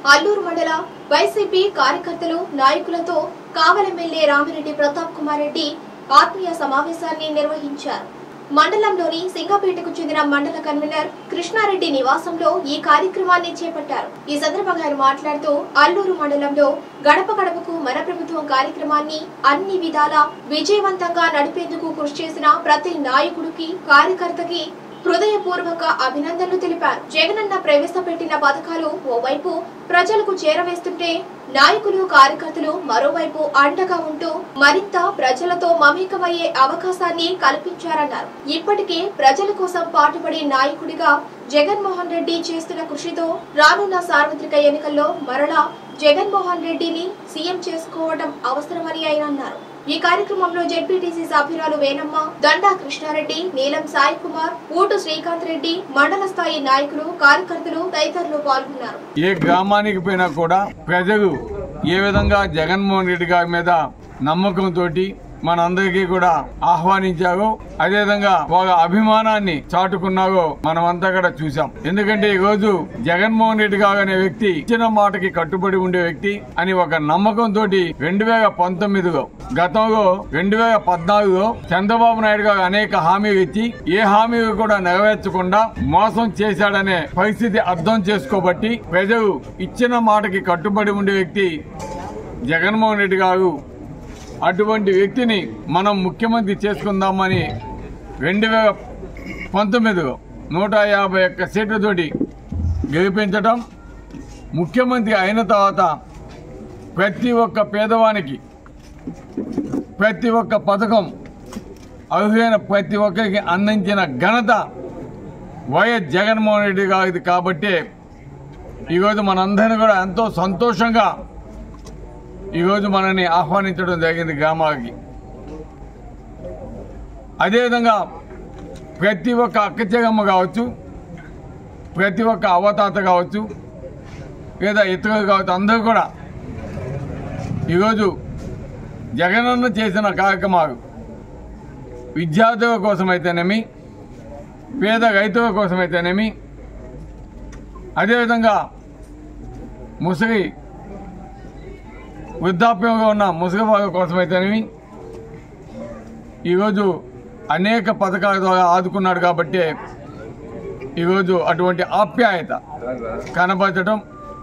అల్లూరు మండల వైసీపీ కార్యకర్తలు నాయకులతో కావలి ఎమ్మెల్యే రామిరెడ్డి ప్రతాప్ కుమార్ రెడ్డి ఆత్మీయ సమావేశాన్ని నిర్వహించారు మండలంలోని సింగపేటకు చెందిన మండల కన్వీనర్ కృష్ణారెడ్డి నివాసంలో ఈ కార్యక్రమాన్ని చేపట్టారు ఈ సందర్భంగా ఆయన మాట్లాడుతూ అల్లూరు మండలంలో గడప గడపకు మన ప్రభుత్వం కార్యక్రమాన్ని అన్ని విధాలా విజయవంతంగా నడిపేందుకు కృషి చేసిన ప్రతి నాయకుడికి కార్యకర్తకి హృదయపూర్వక అభినందనలు తెలిపారు జగనన్న ప్రవేశపెట్టిన పథకాలు ఓవైపు ప్రజలకు చేరవేస్తుంటే నాయకులు కార్యకర్తలు మరోవైపు అండగా ఉంటూ మరింత ప్రజలతో మమేకమయ్యే అవకాశాన్ని కల్పించారన్నారు ఇప్పటికే ప్రజల కోసం పాటుపడే నాయకుడిగా జగన్మోహన్ రెడ్డి చేస్తున్న కృషితో రానున్న సార్వత్రిక ఎన్నికల్లో మరలా జగన్మోహన్ రెడ్డిని సీఎం చేసుకోవడం అవసరమని ఆయన అన్నారు ఈ కార్యక్రమంలో జెడ్పీటీసీ సభ్యురాలు వేణమ్మ దండా కృష్ణారెడ్డి నీలం సాయి కుమార్ ఊటు శ్రీకాంత్ రెడ్డి మండల స్థాయి నాయకులు కార్యకర్తలు తదితరులు పాల్గొన్నారు ఏ గ్రామానికి పోయినా కూడా ప్రజలు ఏ విధంగా జగన్మోహన్ రెడ్డి గారి మీద నమ్మకంతో మనందరికీ కూడా ఆహ్వానించారో అదేవిధంగా వాళ్ళ అభిమానాన్ని చాటుకున్నారో మనమంతా కూడా చూసాం ఎందుకంటే ఈ రోజు జగన్మోహన్ రెడ్డి గారు అనే వ్యక్తి ఇచ్చిన మాటకి కట్టుబడి ఉండే వ్యక్తి అని ఒక నమ్మకంతో రెండు వేల పంతొమ్మిదిలో గతంలో రెండు వేల పద్నాలుగులో చంద్రబాబు నాయుడు గారు అనేక హామీలు ఇచ్చి ఏ హామీలు కూడా నెరవేర్చకుండా మోసం చేశాడనే పరిస్థితి అర్థం చేసుకోబట్టి ప్రజలు ఇచ్చిన మాటకి కట్టుబడి ఉండే వ్యక్తి జగన్మోహన్ రెడ్డి గారు అటువంటి వ్యక్తిని మనం ముఖ్యమంత్రి చేసుకుందామని రెండు వేల పంతొమ్మిదిలో నూట యాభై ఒక్క సీట్లతోటి గెలిపించడం ముఖ్యమంత్రి అయిన తర్వాత ప్రతి ఒక్క పేదవానికి ప్రతి ఒక్క పథకం అర్హులైన ప్రతి ఒక్కరికి అందించిన ఘనత వైఎస్ జగన్మోహన్ రెడ్డి గారిది కాబట్టి ఈరోజు మనందరం కూడా ఎంతో సంతోషంగా ఈరోజు మనల్ని ఆహ్వానించడం జరిగింది గ్రామాలకి అదేవిధంగా ప్రతి ఒక్క అక్కచెగమ్మ కావచ్చు ప్రతి ఒక్క అవతాత కావచ్చు లేదా ఇతరులు కావచ్చు అందరూ కూడా ఈరోజు జగనన్న చేసిన కార్యక్రమాలు విద్యార్థుల కోసమైతేనేమి పేద రైతుల కోసమైతేనేమి అదేవిధంగా ముసలి వృద్ధాప్యంగా ఉన్న ముసలి వాళ్ళ కోసమైతేనేమి ఈరోజు అనేక పథకాల ద్వారా ఆదుకున్నాడు కాబట్టి ఈరోజు అటువంటి ఆప్యాయత కనపరచడం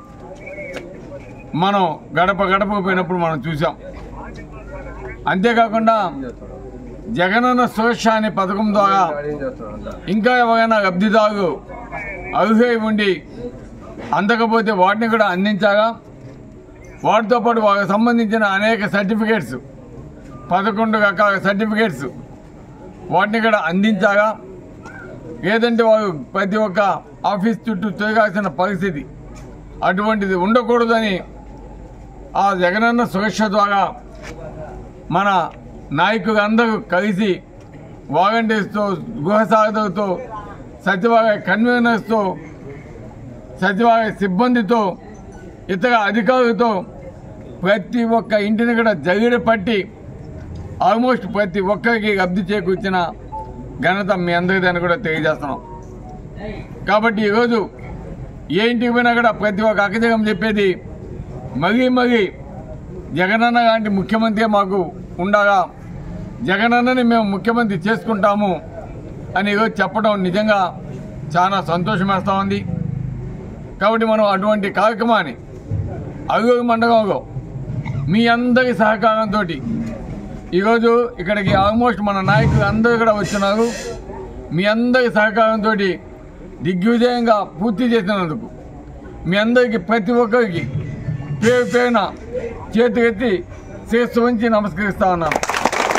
మనం గడప గడపకు పోయినప్పుడు మనం చూసాం అంతేకాకుండా జగనన్న సురక్ష అనే పథకం ద్వారా ఇంకా ఎవరైనా లబ్ధిదారు అర్హులై ఉండి అందకపోతే వాటిని కూడా అందించాగా వాటితో పాటు వాళ్ళకి సంబంధించిన అనేక సర్టిఫికేట్స్ పదకొండు రకాల సర్టిఫికేట్స్ వాటిని కూడా అందించాగా ఏదంటే వాళ్ళు ప్రతి ఒక్క ఆఫీస్ చుట్టూ తిరగాల్సిన పరిస్థితి అటువంటిది ఉండకూడదని ఆ జగనన్న సురక్ష ద్వారా మన నాయకులు అందరూ కలిసి వాలంటీర్స్తో గృహసారథులతో సచివాలయ కన్వీనర్స్తో సచివాలయ సిబ్బందితో ఇతర అధికారులతో ప్రతి ఒక్క ఇంటిని కూడా జగిడి పట్టి ఆల్మోస్ట్ ప్రతి ఒక్కరికి లబ్ధి చేకూర్చిన ఘనత మీ అందరిదని కూడా తెలియజేస్తున్నాం కాబట్టి ఈరోజు ఏ ఇంటికి పోయినా కూడా ప్రతి ఒక్క అక్కజగం చెప్పేది మరీ మరీ జగనన్న లాంటి ముఖ్యమంత్రి మాకు ఉండగా జగనన్నని మేము ముఖ్యమంత్రి చేసుకుంటాము అని ఈరోజు చెప్పడం నిజంగా చాలా సంతోషం వేస్తూ ఉంది కాబట్టి మనం అటువంటి కార్యక్రమాన్ని అరుగు మండలంలో మీ అందరి సహకారంతో ఈరోజు ఇక్కడికి ఆల్మోస్ట్ మన నాయకులు అందరూ కూడా వచ్చినారు మీ అందరి సహకారంతో దిగ్విజయంగా పూర్తి చేసినందుకు మీ అందరికీ ప్రతి ఒక్కరికి పేరు పేరున చేతులెత్తి శిరస్సు ఉంచి నమస్కరిస్తా ఉన్నాను